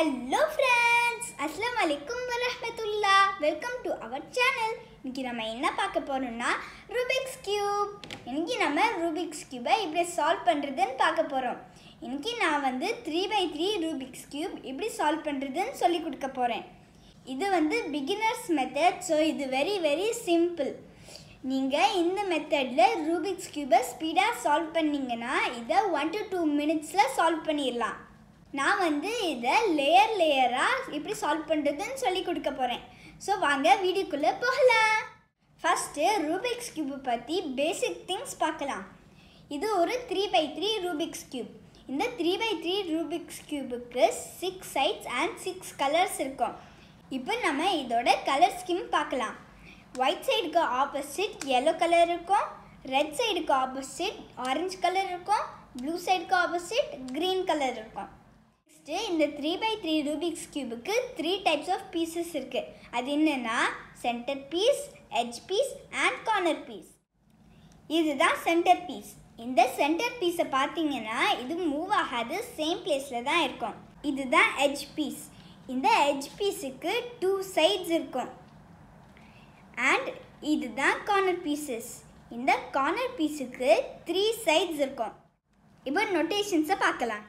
hello friends அஸ்லாம் வலைக்கும் வரஹமத்துல்லா வெல்கம் டு அவர் சேனல் இன்னைக்கு நம்ம என்ன பார்க்க போறோம்னா ரூபிக்ஸ் கியூப் இன்னைக்கு நம்ம ரூபிக்ஸ் கியூபை எப்படி சால்வ் பண்ணுறதுன்னு பார்க்க போகிறோம் இன்னைக்கு நான் வந்து three by three Rubik's cube எப்படி சால்வ் பண்ணுறதுன்னு சொல்லி கொடுக்க போகிறேன் இது வந்து பிகினர்ஸ் மெத்தட் ஸோ இது வெரி வெரி சிம்பிள் நீங்கள் இந்த மெத்தடில் ரூபிக்ஸ் கியூபை ஸ்பீடாக சால்வ் பண்ணீங்கன்னா இதை ஒன் டு டூ மினிட்ஸில் சால்வ் பண்ணிடலாம் நான் வந்து இதை லேயர் லேயராக எப்படி சால்வ் பண்ணுறதுன்னு சொல்லி கொடுக்க போகிறேன் ஸோ வாங்க வீடியோக்குள்ளே போகலாம் ஃபஸ்ட்டு ரூபிக்ஸ் கியூபை பற்றி பேசிக் திங்ஸ் பார்க்கலாம் இது ஒரு three by three Rubik's cube இந்த த்ரீ பை த்ரீ ரூபிக்ஸ் கியூபுக்கு six sides and six colours இருக்கும் இப்போ நம்ம இதோட கலர் ஸ்கீம் பார்க்கலாம் ஒயிட் சைடுக்கு ஆப்போசிட் yellow கலர் இருக்கும் ரெட் சைடுக்கு ஆப்போசிட் ஆரஞ்சு கலர் இருக்கும் ப்ளூ சைடுக்கு ஆப்போசிட் க்ரீன் கலர் இருக்கும் நெக்ஸ்ட்டு இந்த த்ரீ பை த்ரீ ரூபிக்ஸ் கியூபுக்கு த்ரீ டைப்ஸ் ஆஃப் பீசஸ் இருக்குது அது என்னென்னா centre piece edge piece and corner piece இதுதான் சென்டர் பீஸ் இந்த சென்டர் பீஸை பார்த்தீங்கன்னா இது மூவ் ஆகாது சேம் பிளேஸில் தான் இருக்கும் இதுதான் எட்ஜ் பீஸ் இந்த எட்ஜ் பீஸுக்கு டூ சைட்ஸ் இருக்கும் அண்ட் இதுதான் கார்னர் பீசஸ் இந்த கார்னர் பீஸுக்கு த்ரீ சைட்ஸ் இருக்கும் இப்போ நொட்டேஷன்ஸை பார்க்கலாம்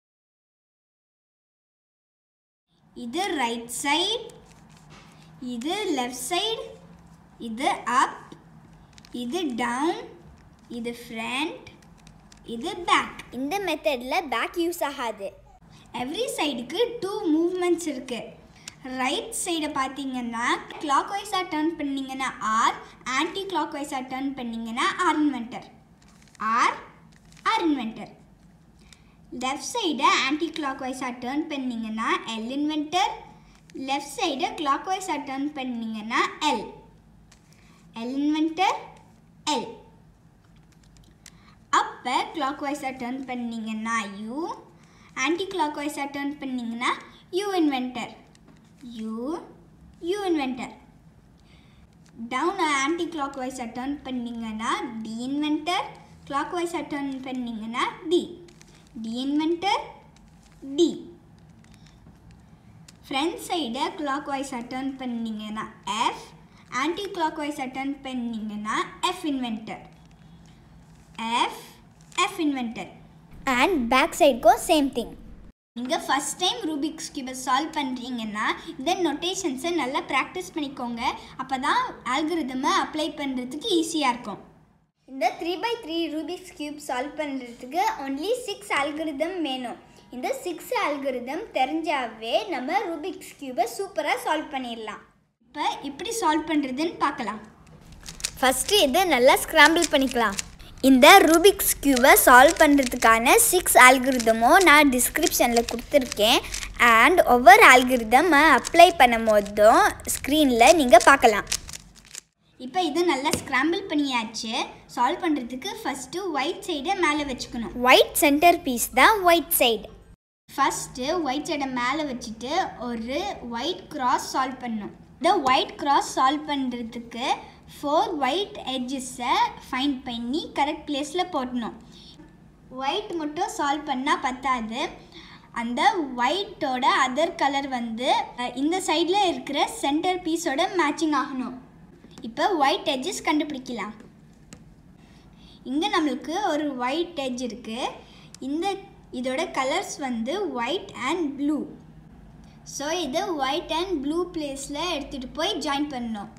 இது ரைட் சைடு இது லெஃப்ட் சைடு இது அப் இது டவுன் இது ஃப்ரண்ட் இது பேக் இந்த மெத்தடில் பேக் யூஸ் ஆகாது எவ்ரி சைடுக்கு டூ மூவ்மெண்ட்ஸ் இருக்குது ரைட் சைடை பார்த்தீங்கன்னா கிளாக் வைஸாக டர்ன் பண்ணிங்கன்னா ஆர் ஆன்டி கிளாக் வைஸாக டர்ன் பண்ணிங்கன்னா R inverter R R inverter left சைடை ஆன்டி கிளாக் வைஸாக டர்ன் பண்ணிங்கன்னா எல் இன்வென்டர் லெஃப்ட் சைடை கிளாக் வைஸாக டர்ன் பண்ணிங்கன்னா எல் எல் இன்வென்டர் எல் அப்போ கிளாக் வைஸாக டர்ன் பண்ணிங்கன்னா யூ ஆன்டி கிளாக் வைஸாக டர்ன் பண்ணிங்கன்னா U inverter U U inverter down anti clock வைஸாக டர்ன் பண்ணிங்கன்னா டி இன்வென்டர் கிளாக் வைஸாக டர்ன் பண்ணிங்கன்னா D D inverter D front சைடை கிளாக் வைஸாக டர்ன் பண்ணிங்கன்னா எஃப் ஆன்டி கிளாக் வைஸாக டர்ன் பண்ணிங்கன்னா F inverter F F inverter and back சைடுக்கும் சேம் திங் நீங்கள் ஃபஸ்ட் டைம் ரூபிக்ஸ் கியூபை சால்வ் பண்ணுறீங்கன்னா இந்த நொட்டேஷன்ஸை நல்லா ப்ராக்டிஸ் பண்ணிக்கோங்க அப்போ தான் ஆல்கிரிதமை அப்ளை பண்ணுறதுக்கு ஈஸியாக இருக்கும் இந்த three by three Rubik's cube solve பண்ணுறதுக்கு ஒன்லி சிக்ஸ் ஆல்கிரிதம் வேணும் இந்த சிக்ஸ் ஆல்கிரிதம் தெரிஞ்சாவே நம்ம ரூபிக்ஸ் கியூபை சூப்பராக சால்வ் பண்ணிடலாம் இப்போ எப்படி சால்வ் பண்ணுறதுன்னு பார்க்கலாம் ஃபஸ்ட்டு இதை நல்லா ஸ்க்ராம்பிள் பண்ணிக்கலாம் இந்த ரூபிக்ஸ் கியூபை சால்வ் பண்ணுறதுக்கான சிக்ஸ் ஆல்கிரிதமும் நான் டிஸ்கிரிப்ஷனில் கொடுத்துருக்கேன் அண்ட் ஒவ்வொரு ஆல்கிரிதம் அப்ளை பண்ணும் போதும் ஸ்க்ரீனில் நீங்கள் பார்க்கலாம் இப்போ இது நல்லா ஸ்க்ராம்பிள் பண்ணியாச்சு சால்வ் பண்ணுறதுக்கு ஃபஸ்ட்டு ஒயிட் சைடை மேலே வச்சுக்கணும் ஒயிட் சென்டர் பீஸ் தான் ஒயிட் சைடு ஃபஸ்ட்டு ஒயிட் சைடை மேலே வச்சுட்டு ஒரு ஒயிட் கிராஸ் சால்வ் பண்ணணும் இந்த ஒயிட் கிராஸ் சால்வ் பண்ணுறதுக்கு ஃபோர் ஒயிட் எட்ஜஸை ஃபைண்ட் பண்ணி கரெக்ட் பிளேஸில் போடணும் ஒயிட் மட்டும் சால்வ் பண்ணால் பத்தாது அந்த ஒயிட்டோட அதர் கலர் வந்து அஹ், இந்த சைடில் இருக்கிற சென்டர் பீஸோட மேட்சிங் ஆகணும் இப்போ ஒயிட் எட்ஜஸ் கண்டுபிடிக்கலாம் இங்கே நம்மளுக்கு ஒரு ஒயிட் எட்ஜ் இருக்குது இந்த இதோட கலர்ஸ் வந்து ஒயிட் அண்ட் ப்ளூ ஸோ இதை ஒயிட் அண்ட் ப்ளூ பிளேஸில் எடுத்துகிட்டு போய் ஜாயின் பண்ணணும்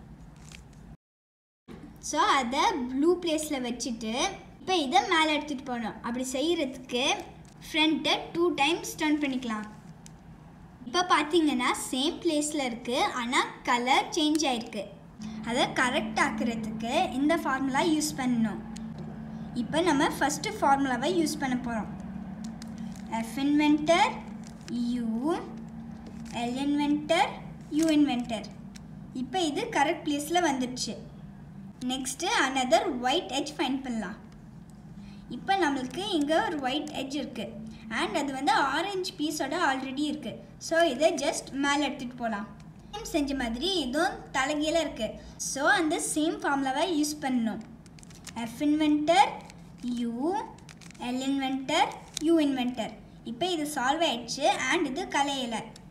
ஸோ அதை ப்ளூ பிளேஸில் வச்சுட்டு இப்போ இதை மேலே எடுத்துகிட்டு போகணும் அப்படி செய்கிறதுக்கு ஃப்ரண்ட்டை டூ டைம்ஸ் டர்ன் பண்ணிக்கலாம் இப்போ பார்த்தீங்கன்னா சேம் பிளேஸில் இருக்குது ஆனால் கலர் சேஞ்ச் ஆயிருக்கு அதை கரெக்ட் ஆக்குறதுக்கு இந்த ஃபார்முலா யூஸ் பண்ணணும் இப்போ நம்ம ஃபஸ்ட்டு ஃபார்முலாவை யூஸ் பண்ண போகிறோம் F inventor U L inventor you inventor இப்போ இது கரெக்ட் பிளேஸில் வந்துடுச்சு next another white edge find பண்ணலாம் இப்போ நம்மளுக்கு இங்கே ஒரு ஒயிட் எட்ஜ் இருக்குது அண்ட் அது வந்து ஆரஞ்சு பீஸோட ஆல்ரெடி இருக்குது ஸோ இதை ஜஸ்ட் மேலே எடுத்துகிட்டு போகலாம் சேம் செஞ்ச மாதிரி இதுவும் தலைகீழ இருக்குது ஸோ அந்த சேம் ஃபார்முலாவை யூஸ் பண்ணணும் F inventor U L inventor you inventor இப்போ இது சால்வ் ஆயிடுச்சு அண்ட் இது கலையலை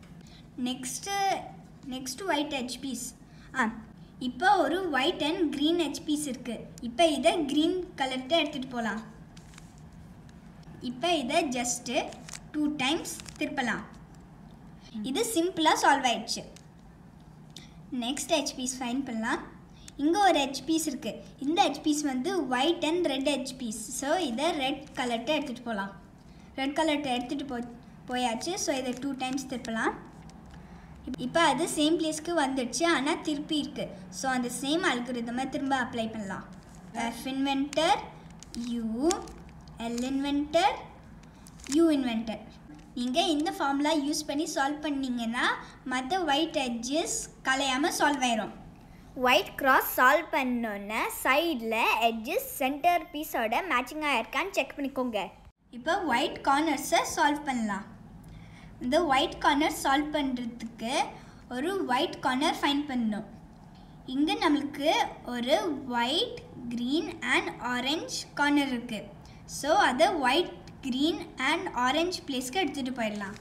next next white edge piece ஆ இப்போ ஒரு white and green edge piece இருக்குது இப்போ இதை க்ரீன் கலர்கிட்ட எடுத்துகிட்டு போகலாம் இப்போ இதை ஜஸ்ட்டு டூ டைம்ஸ் திருப்பலாம் இது சிம்பிளாக சால்வ் ஆயிடுச்சு நெக்ஸ்ட் edge piece ஃபைன் பண்ணலாம் இங்கே ஒரு edge piece இருக்குது இந்த edge piece வந்து white and red edge piece so இதை ரெட் கலர்கிட்ட எடுத்துகிட்டு போகலாம் ரெட் கலர்கிட்ட எடுத்துகிட்டு போ போயாச்சு ஸோ இதை டூ டைம்ஸ் திருப்பலாம் இப்போ அது சேம் பிளேஸ்க்கு வந்துடுச்சு ஆனால் திருப்பி இருக்குது ஸோ அந்த சேம் அல்குரிதமை திரும்ப அப்ளை பண்ணலாம் F inventor U L inventor you inventor நீங்கள் இந்த ஃபார்முலா யூஸ் பண்ணி சால்வ் பண்ணீங்கன்னா மற்ற ஒயிட் எட்ஜஸ் கலையாமல் சால்வ் ஆயிரும் ஒயிட் கிராஸ் சால்வ் பண்ணோன்னே சைடில் எட்ஜஸ் சென்டர் பீஸோட மேட்சிங்காக இருக்கான்னு செக் பண்ணிக்கோங்க இப்போ ஒயிட் கார்னர்ஸை சால்வ் பண்ணலாம் இந்த ஒயிட் கார்னர் சால்வ் பண்ணுறதுக்கு ஒரு ஒயிட் கார்னர் ஃபைண்ட் பண்ணணும் இங்கே நம்மளுக்கு ஒரு white green and orange corner இருக்குது ஸோ அதை ஒயிட் க்ரீன் அண்ட் ஆரஞ்ச் பிளேஸ்க்கு எடுத்துகிட்டு போயிடலாம்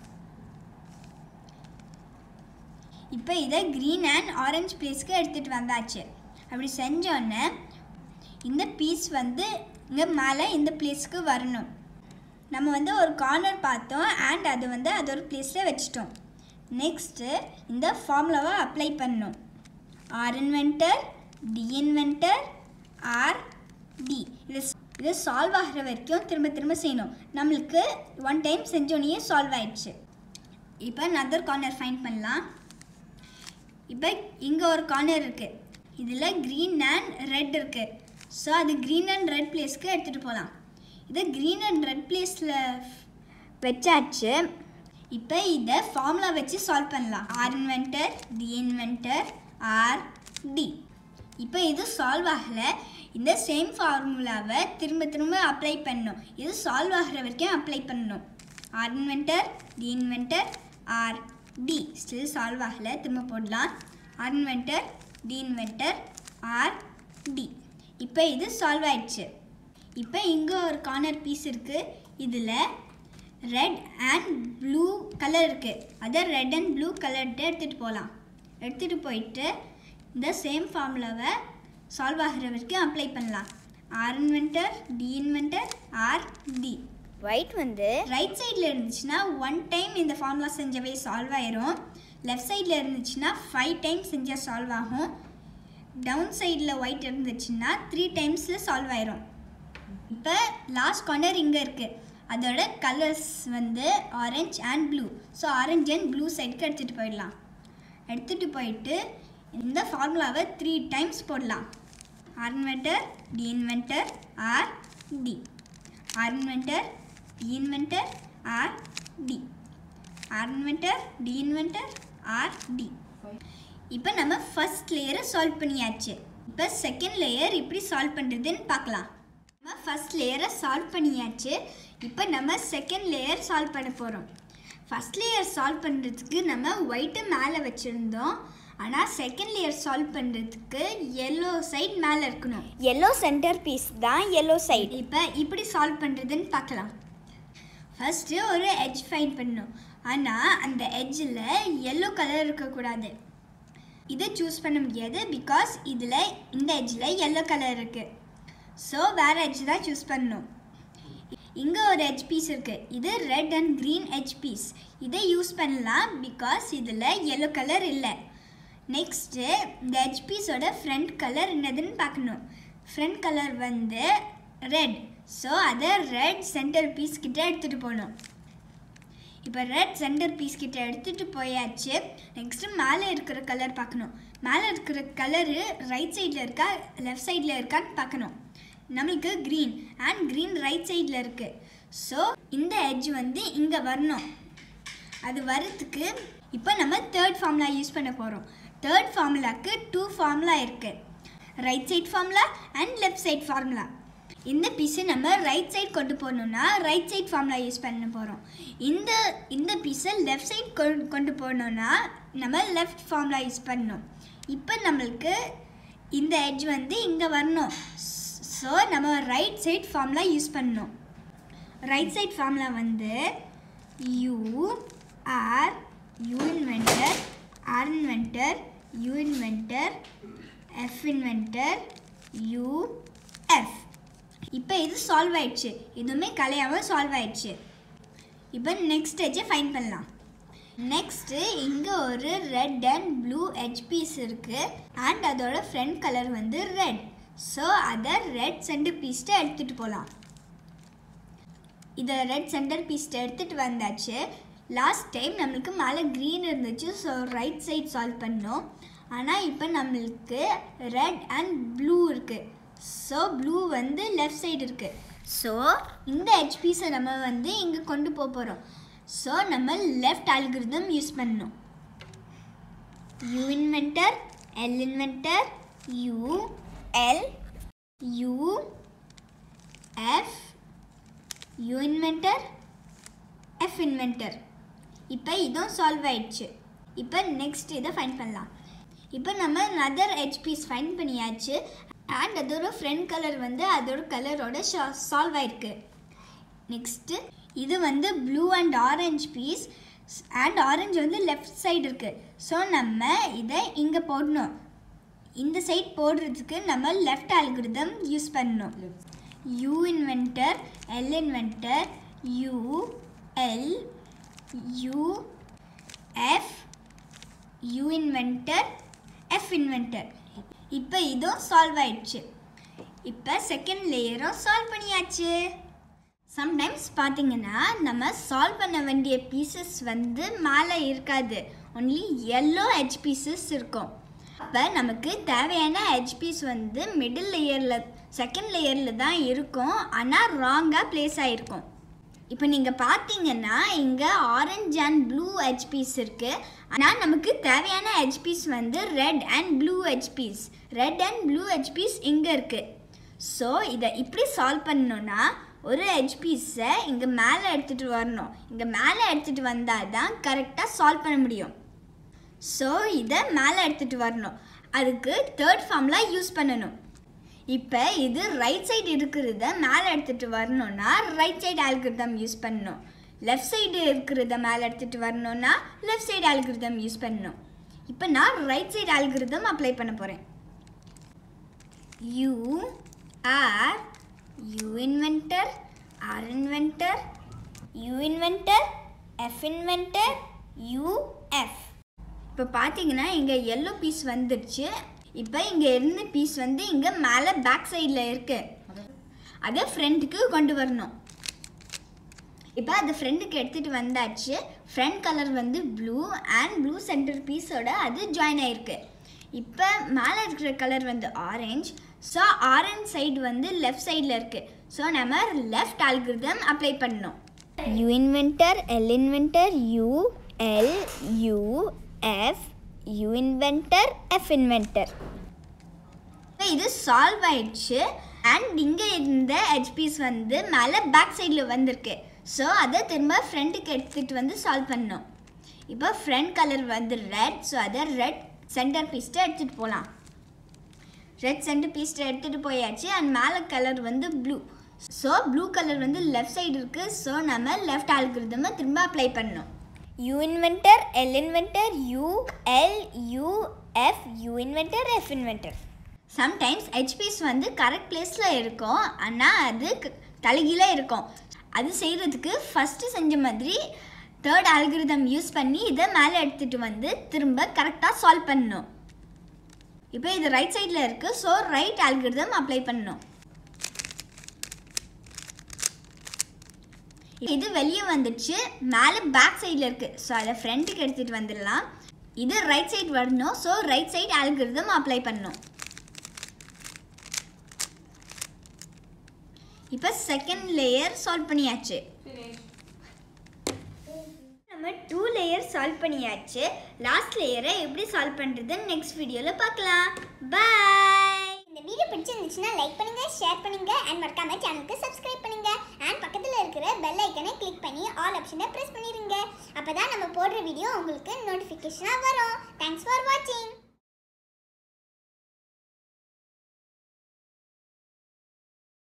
இப்போ இதை க்ரீன் அண்ட் ஆரஞ்ச் பிளேஸ்க்கு எடுத்துகிட்டு வந்தாச்சு அப்படி செஞ்சோன்னே இந்த பீஸ் வந்து இங்கே மேலே இந்த பிளேஸ்க்கு வரணும் நம்ம வந்து ஒரு கார்னர் பார்த்தோம் அண்ட் அது வந்து அது ஒரு பிளேஸில் வச்சுட்டோம் நெக்ஸ்ட்டு இந்த ஃபார்முலாவை அப்ளை பண்ணணும் R inventor D inventor R D இது இது சால்வ் ஆகிற வரைக்கும் திரும்ப திரும்ப செய்யணும் நம்மளுக்கு ஒன் டைம் செஞ்சோடனே சால்வ் ஆயிடுச்சு இப்போ நதர் கார்னர் ஃபைண்ட் பண்ணலாம் இப்போ இங்கே ஒரு கார்னர் இருக்குது இதில் க்ரீன் அண்ட் ரெட் இருக்குது ஸோ அது க்ரீன் அண்ட் ரெட் பிளேஸ்க்கு எடுத்துகிட்டு போகலாம் இதை க்ரீன் அண்ட் ரெட் பிளேஸில் வச்சாச்சு இப்போ இதை ஃபார்முலா வச்சு சால்வ் பண்ணலாம் R inventor D inventor R D இப்போ இது சால்வ் ஆகலை இந்த சேம் ஃபார்முலாவை திரும்ப திரும்ப அப்ளை பண்ணணும் இது சால்வ் ஆகிற வரைக்கும் அப்ளை பண்ணணும் R inventor D inventor R D still solve ஆகலை திரும்ப போடலாம் R inventor D inventor R D இப்போ இது சால்வ் ஆயிடுச்சு இப்போ இங்கே ஒரு கார்னர் பீஸ் இருக்குது இதில் ரெட் அண்ட் ப்ளூ கலர் இருக்குது அதை ரெட் அண்ட் ப்ளூ கலர்ட்டு எடுத்துகிட்டு போகலாம் எடுத்துகிட்டு போயிட்டு இந்த சேம் ஃபார்முலாவை சால்வ் ஆகிற வரைக்கும் அப்ளை பண்ணலாம் R inventor D inventor R D white வந்து ரைட் சைடில் இருந்துச்சுன்னா ஒன் டைம் இந்த ஃபார்முலா செஞ்சவே சால்வ் ஆயிரும் லெஃப்ட் சைடில் இருந்துச்சுன்னா ஃபைவ் டைம் செஞ்சால் சால்வ் ஆகும் டவுன் சைடில் ஒயிட் இருந்துச்சுன்னா த்ரீ டைம்ஸில் சால்வ் ஆயிரும் இப்போ லாஸ்ட் கார்னர் இங்கே இருக்குது அதோட கலர்ஸ் வந்து orange and blue so orange and blue சைடுக்கு எடுத்துகிட்டு போயிடலாம் எடுத்துகிட்டு போயிட்டு இந்த ஃபார்முலாவை த்ரீ டைம்ஸ் போடலாம் R inventor D inventor R D R inventor D inventor R D R inventor D inventor R D இப்போ நம்ம ஃபர்ஸ்ட் லேயரை சால்வ் பண்ணியாச்சு இப்போ செகண்ட் லேயர் எப்படி சால்வ் பண்ணுறதுன்னு பார்க்கலாம் நம்ம ஃபர்ஸ்ட் லேயரை சால்வ் பண்ணியாச்சு இப்போ நம்ம செகண்ட் லேயர் சால்வ் பண்ண போகிறோம் ஃபர்ஸ்ட் லேயர் சால்வ் பண்ணுறதுக்கு நம்ம ஒயிட்டை மேலே வச்சுருந்தோம் ஆனால் செகண்ட் லேயர் சால்வ் பண்ணுறதுக்கு எல்லோ சைட் மேலே இருக்கணும் எல்லோ சென்டர் பீஸ் தான் எல்லோ சைடு இப்போ இப்படி சால்வ் பண்ணுறதுன்னு பார்க்கலாம் ஃபஸ்ட்டு ஒரு எட்ஜ் ஃபைண்ட் பண்ணணும் ஆனால் அந்த எட்ஜில் எல்லோ கலர் இருக்கக்கூடாது இதை சூஸ் பண்ண முடியாது பிகாஸ் இதில் இந்த எட்ஜில் எல்லோ கலர் இருக்குது ஸோ வேறு எட்ஜ் தான் சூஸ் பண்ணணும் இங்கே ஒரு எட்ஜ் பீஸ் இருக்குது இது red and green edge piece இதை யூஸ் பண்ணலாம் பிகாஸ் இதில் எல்லோ கலர் இல்லை நெக்ஸ்ட்டு இந்த எட்ஜ் பீஸோட ஃப்ரண்ட் கலர் என்னதுன்னு பார்க்கணும் ஃப்ரண்ட் கலர் வந்து ரெட் ஸோ அதை ரெட் சென்டர் பீஸ் கிட்ட எடுத்துகிட்டு போகணும் இப்போ ரெட் சென்டர் பீஸ் கிட்ட எடுத்துகிட்டு போயாச்சு நெக்ஸ்ட்டு மேலே இருக்கிற கலர் பார்க்கணும் மேலே இருக்கிற கலரு ரைட் சைடில் இருக்கா லெஃப்ட் சைடில் இருக்கான்னு பார்க்கணும் நம்மளுக்கு க்ரீன் அண்ட் க்ரீன் ரைட் சைடில் இருக்குது ஸோ இந்த எட்ஜ் வந்து இங்கே வரணும் அது வரத்துக்கு இப்போ நம்ம தேர்ட் ஃபார்முலா யூஸ் பண்ண போகிறோம் தேர்ட் ஃபார்முலாக்கு டூ ஃபார்முலா இருக்குது right side formula and left side formula இந்த பீஸை நம்ம ரைட் சைட் கொண்டு போகணுன்னா ரைட் சைட் ஃபார்முலா யூஸ் பண்ண போகிறோம் இந்த இந்த பீஸை லெஃப்ட் சைட் கொண்டு போகணுன்னா நம்ம லெஃப்ட் ஃபார்முலா யூஸ் பண்ணணும் இப்போ நம்மளுக்கு இந்த எட்ஜ் வந்து இங்கே வரணும் ஸோ நம்ம ரைட் சைட் ஃபார்முலா யூஸ் பண்ணணும் ரைட் சைட் ஃபார்முலா வந்து you are you inventor R inventor you inventor F inventor U F இப்போ இது சால்வ் ஆயிடுச்சு இதுவுமே கலையாமல் சால்வ் ஆயிடுச்சு இப்போ நெக்ஸ்ட் ஸ்டேஜை ஃபைன் பண்ணலாம் நெக்ஸ்ட்டு இங்கே ஒரு red and blue edge piece இருக்குது அண்ட் அதோட ஃப்ரண்ட் கலர் வந்து ரெட் ஸோ அதை ரெட் சென்டர் பீஸ்ட்டை எடுத்துகிட்டு போகலாம் இதை ரெட் சென்டர் பீஸ்ட்டை எடுத்துகிட்டு வந்தாச்சு லாஸ்ட் டைம் நம்மளுக்கு மேலே க்ரீன் இருந்துச்சு ஸோ ரைட் சைட் சால்வ் பண்ணோம் ஆனால் இப்போ நம்மளுக்கு ரெட் அண்ட் ப்ளூ இருக்குது ஸோ ப்ளூ வந்து லெஃப்ட் சைடு இருக்குது ஸோ இந்த எட்ஜ் பீஸை நம்ம வந்து இங்கே கொண்டு போக போகிறோம் ஸோ நம்ம லெஃப்ட் அல்கிருதம் யூஸ் பண்ணணும் U inventor L inventor U L U F U inventor F inventor இப்போ இதுவும் சால்வ் ஆயிடுச்சு இப்போ நெக்ஸ்ட் இதை ஃபைன் பண்ணலாம் இப்போ நம்ம நதர் எட்ஜ் பீஸ் ஃபைன் பண்ணியாச்சு அண்ட் அதோட ஃப்ரண்ட் கலர் வந்து அதோட கலரோட சால்வ் ஆயிருக்கு நெக்ஸ்ட்டு இது வந்து blue and orange peace and orange வந்து லெஃப்ட் சைடு இருக்குது ஸோ நம்ம இதை இங்கே போடணும் இந்த சைட் போடுறதுக்கு நம்ம லெஃப்ட் அல்கிருதம் யூஸ் பண்ணணும் U inventor L inventor U L U F U inventor F inventor இப்போ இதுவும் சால்வ் ஆயிடுச்சு இப்போ செகண்ட் லேயரும் சால்வ் பண்ணியாச்சு சம்டைம்ஸ் பார்த்தீங்கன்னா நம்ம சால்வ் பண்ண வேண்டிய பீசஸ் வந்து மேலே இருக்காது ஒன்லி எல்லோ எட்ஜ் பீசஸ் இருக்கும் அப்போ நமக்கு தேவையான எட்ஜ் பீஸ் வந்து மிடில் லேயரில் செகண்ட் லேயரில் தான் இருக்கும் ஆனால் ராங்காக ப்ளேஸ் ஆகிருக்கும் இப்போ நீங்கள் பார்த்தீங்கன்னா இங்கே orange and blue edge piece இருக்குது ஆனால் நமக்கு தேவையான எட்ஜ் பீஸ் வந்து red and blue edge piece red and blue edge piece இங்கே இருக்குது ஸோ இதை இப்படி சால்வ் பண்ணணுன்னா ஒரு எட்ஜ் பீஸை இங்கே மேலே எடுத்துகிட்டு வரணும் இங்கே மேலே எடுத்துகிட்டு வந்தால் தான் கரெக்டாக சால்வ் பண்ண முடியும் ஸோ இதை மேலே எடுத்துகிட்டு வரணும் அதுக்கு தேர்ட் ஃபார்முலா யூஸ் பண்ணணும் இப்போ இது ரைட் சைடு இருக்கிறத மேலே எடுத்துகிட்டு வரணும்னா ரைட் சைடு ஆல்கிருதம் யூஸ் பண்ணணும் லெஃப்ட் சைடு இருக்கிறத மேலே எடுத்துகிட்டு வரணும்னா லெஃப்ட் சைடு ஆல்கிருதம் யூஸ் பண்ணணும் இப்போ நான் ரைட் சைடு ஆல்கிருதம் அப்ளை பண்ண போகிறேன் you are you inventor R inventor you inventor F inventor U F இப்போ பார்த்தீங்கன்னா இங்கே எல்லோ பீஸ் வந்துடுச்சு இப்போ இங்கே இருந்த பீஸ் வந்து இங்கே மேலே பேக் சைடில் இருக்குது அதை ஃப்ரண்ட்டுக்கு கொண்டு வரணும் இப்போ அது ஃப்ரெண்டுக்கு எடுத்துகிட்டு வந்தாச்சு ஃப்ரண்ட் கலர் வந்து ப்ளூ அண்ட் ப்ளூ சென்டர் பீஸோட அது ஜாயின் ஆயிருக்கு இப்போ மேலே இருக்கிற கலர் வந்து ஆரஞ்ச் ஸோ ஆரஞ்ச் சைடு வந்து லெஃப்ட் சைடில் இருக்குது ஸோ நம்ம லெஃப்ட் ஆல்கிருதம் அப்ளை பண்ணணும் U inventor L inventor U L U F U inventor F inventor இது சால்வ் ஆயிடுச்சு அண்ட் இங்கே இருந்த ஹெச்பிஸ் வந்து மேலே பேக் சைடில் வந்திருக்கு ஸோ அதை திரும்ப ஃப்ரண்ட்டுக்கு எடுத்துகிட்டு வந்து சால்வ் பண்ணோம் இப்போ ஃப்ரண்ட் கலர் வந்து ரெட் ஸோ அதை ரெட் சென்டர் பீஸ்ட்டை எடுத்துகிட்டு போகலாம் ரெட் சென்டர் பீஸ்ட்டை எடுத்துகிட்டு போயாச்சு அண்ட் மேலே கலர் வந்து ப்ளூ ஸோ ப்ளூ கலர் வந்து லெஃப்ட் சைடு இருக்குது ஸோ நம்ம லெஃப்ட் ஆல்கிருதமை திரும்ப அப்ளை பண்ணோம் U inventor L inventor U L U F U inventor F inventor sometimes ஹெச்பிஸ் வந்து கரெக்ட் பிளேஸில் இருக்கும் ஆனால் அது க- தலைகீழே இருக்கும் அது செய்கிறதுக்கு ஃபஸ்ட்டு செஞ்ச மாதிரி தேர்ட் ஆல்கிரிதம் யூஸ் பண்ணி இதை மேலே எடுத்துகிட்டு வந்து திரும்ப கரெக்டாக சால்வ் பண்ணணும் இப்போ இது ரைட் சைடில் இருக்குது ஸோ ரைட் ஆல்கிரிதம் அப்ளை பண்ணணும் இது வெளியே வந்துடுச்சு மேலே பேக் சைடில் இருக்குது ஸோ அதை ஃப்ரண்ட்டுக்கு எடுத்துகிட்டு வந்துடலாம் இது ரைட் சைடு வரணும் so right side algorithm apply பண்ணணும் இப்போ செகண்ட் லேயர் சால்வ் பண்ணியாச்சு நம்ம டூ லேயர் சால்வ் பண்ணியாச்சு லாஸ்ட் லேயரை எப்படி சால்வ் பண்ணுறதுன்னு நெக்ஸ்ட் வீடியோவில் பார்க்கலாம் பாய் இந்த வீடியோ பிடிச்சிருந்துச்சுன்னா லைக் பண்ணுங்க ஷேர் பண்ணுங்க அண்ட் மறக்காம சேனலுக்கு சப்ஸ்கிரைப் பண்ணுங்க அண்ட் பக்கத்தில் இருக்கிற பெல் ஐக்கனை கிளிக் பண்ணி ஆல் ஆப்ஷனை ப்ரெஸ் பண்ணிடுங்க அப்பதான் நம்ம போடுற வீடியோ உங்களுக்கு நோட்டிஃபிகேஷனாக வரும் தேங்க்ஸ் ஃபார் வாட்சிங்